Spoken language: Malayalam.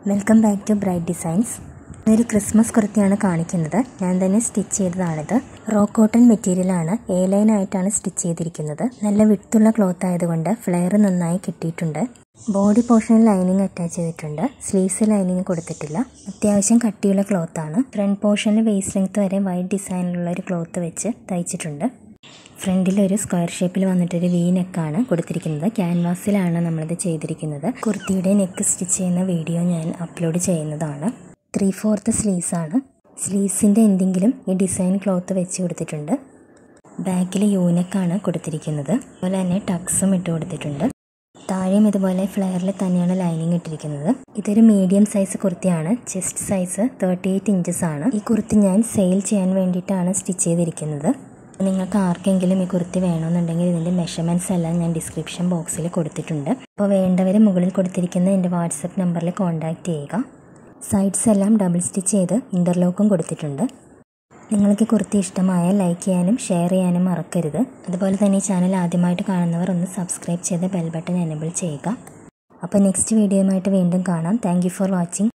welcome back to Bright Designs ഇതൊരു ക്രിസ്മസ് കുർത്തിയാണ് കാണിക്കുന്നത് ഞാൻ തന്നെ സ്റ്റിച്ച് ചെയ്തതാണിത് റോ കോട്ടൺ മെറ്റീരിയലാണ് എ ലൈൻ ആയിട്ടാണ് സ്റ്റിച്ച് ചെയ്തിരിക്കുന്നത് നല്ല വിട്ടുള്ള ക്ലോത്ത് ആയതുകൊണ്ട് ഫ്ലെയർ നന്നായി കിട്ടിയിട്ടുണ്ട് ബോഡി പോർഷനിൽ ലൈനിങ് അറ്റാച്ച് ചെയ്തിട്ടുണ്ട് സ്ലീവ്സ് ലൈനിങ് കൊടുത്തിട്ടില്ല അത്യാവശ്യം കട്ടിയുള്ള ക്ലോത്ത് ആണ് ഫ്രണ്ട് പോർഷനിൽ വേസ്റ്റ് ലെങ്ത് വരെ വൈറ്റ് ഡിസൈനിലുള്ള ഒരു ക്ലോത്ത് വെച്ച് തയ്ച്ചിട്ടുണ്ട് ഫ്രണ്ടിൽ ഒരു സ്ക്വയർ ഷേപ്പിൽ വന്നിട്ടൊരു വി നെക്കാണ് കൊടുത്തിരിക്കുന്നത് ക്യാൻവാസിലാണ് നമ്മളിത് ചെയ്തിരിക്കുന്നത് കുർത്തിയുടെ നെക്ക് സ്റ്റിച്ച് ചെയ്യുന്ന വീഡിയോ ഞാൻ അപ്ലോഡ് ചെയ്യുന്നതാണ് ത്രീ ഫോർത്ത് സ്ലീവ്സ് ആണ് സ്ലീവ്സിൻ്റെ എന്തെങ്കിലും ഈ ഡിസൈൻ ക്ലോത്ത് വെച്ച് കൊടുത്തിട്ടുണ്ട് ബാക്കിൽ യൂനെക്കാണ് കൊടുത്തിരിക്കുന്നത് അതുപോലെ തന്നെ ടക്സും ഇട്ട് കൊടുത്തിട്ടുണ്ട് താഴെയും ഇതുപോലെ ഫ്ലെയറിൽ തന്നെയാണ് ലൈനിങ് ഇട്ടിരിക്കുന്നത് ഇതൊരു മീഡിയം സൈസ് കുർത്തിയാണ് chest size thirty eight inches ആണ് ഈ കുർത്തി ഞാൻ സെയിൽ ചെയ്യാൻ വേണ്ടിയിട്ടാണ് സ്റ്റിച്ച് ചെയ്തിരിക്കുന്നത് നിങ്ങൾക്ക് ആർക്കെങ്കിലും ഈ കുർത്തി വേണമെന്നുണ്ടെങ്കിൽ ഇതിൻ്റെ മെഷർമെൻറ്റ്സ് എല്ലാം ഞാൻ ഡിസ്ക്രിപ്ഷൻ ബോക്സിൽ കൊടുത്തിട്ടുണ്ട് അപ്പോൾ വേണ്ടവർ മുകളിൽ കൊടുത്തിരിക്കുന്ന എൻ്റെ വാട്സപ്പ് നമ്പറിൽ കോൺടാക്റ്റ് ചെയ്യുക സൈഡ്സ് എല്ലാം ഡബിൾ സ്റ്റിച്ച് ചെയ്ത് ഇൻ്റർലോക്കും കൊടുത്തിട്ടുണ്ട് നിങ്ങൾക്ക് ഈ കുർത്തി ഇഷ്ടമായാൽ ലൈക്ക് ചെയ്യാനും ഷെയർ ചെയ്യാനും മറക്കരുത് അതുപോലെ തന്നെ ഈ ചാനൽ ആദ്യമായിട്ട് കാണുന്നവർ ഒന്ന് സബ്സ്ക്രൈബ് ചെയ്ത് ബെൽ ബട്ടൺ എനബിൾ ചെയ്യുക അപ്പോൾ നെക്സ്റ്റ് വീഡിയോയുമായിട്ട് വീണ്ടും കാണാം താങ്ക് ഫോർ വാച്ചിങ്